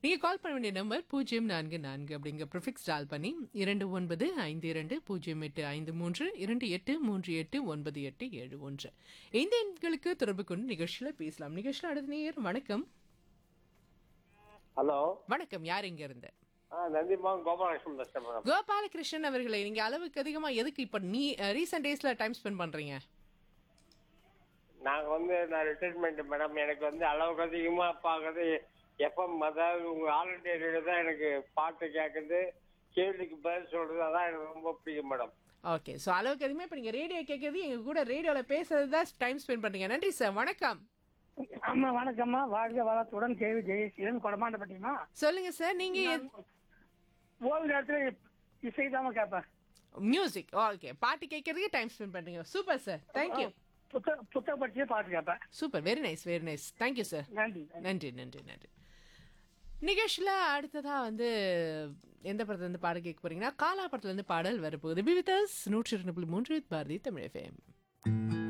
நீங்க கால் பண்ண வேண்டிய நம்பர் பூஜ்ஜியம் நான்கு நான்கு அப்படிங்கிற ப்ரிஃபிக்ஸ் டால் பண்ணி இரண்டு ஒன்பது ஐந்து இரண்டு பூஜ்ஜியம் எட்டு ஐந்து மூன்று இரண்டு எட்டு மூன்று எட்டு ஒன்பது எட்டு ஏழு ஒன்று இந்த எண்களுக்கு தொடர்பு கொண்டு நிகழ்ச்சியில பேசலாம் நிகழ்ச்சியில் அடுத்த நேர் வணக்கம் ஹலோ வணக்கம் யார் இங்க இருந்து ஆ நந்திமான் கோபாலகிருஷ்ணன் பேசுறேன் மேடம் கோபாலகிருஷ்ணன் அவர்களே நீங்க அளவுக்கு அதிகமா எதுக்கு இப்ப நீ ரீசெண்ட் டேஸ்ல டைம் ஸ்பெண்ட் பண்றீங்க நாங்க வந்து நான் ரிட்டைர்மெண்ட் மேடம் எனக்கு வந்து அளவுக்கு அதிகமா பார்க்கறது எஃப்எம் அதாவது உங்க ஆல் இண்டியா ரேடியோ தான் எனக்கு பாட்டு கேட்குறது கேள்விக்கு பதில் சொல்றது அதான் எனக்கு ரொம்ப பிடிக்கும் மேடம் ஓகே ஸோ அளவுக்கு அதிகமாக இப்போ நீங்கள் ரேடியோ கேட்கறது எங்க கூட ரேடியோவில் பேசுறது தான் டைம் ஸ்பெண்ட் பண்ணுறீங்க நன்றி சார் வணக்கம் அம்மா வணக்கம்மா வாழ்க வளத்துடன் கேவி ஜெயசீலன் கொடமாண்டப்பட்டிமா சொல்லுங்க சார் நீங்க ஓய்வு நேரத்துல இசை தாம கேட்பேன் மியூசிக் ஓகே பாட்டு கேட்கறதுக்கு டைம் ஸ்பெண்ட் பண்றீங்க சூப்பர் சார் தேங்க்யூ புத்தக புத்தக படிச்சே பாட்டு கேட்பேன் super very nice very nice thank you sir நன்றி நன்றி நன்றி நன்றி நிகழ்ச்சியில் அடுத்ததா வந்து எந்த படத்துல இருந்து பாடல் கேட்க போறீங்கன்னா காலா படத்துல இருந்து பாடல் வரப்போகுது பிவிதஸ் நூற்றி இரண்டு புள்ளி மூன்று பாரதி தமிழ் எஃப்எம்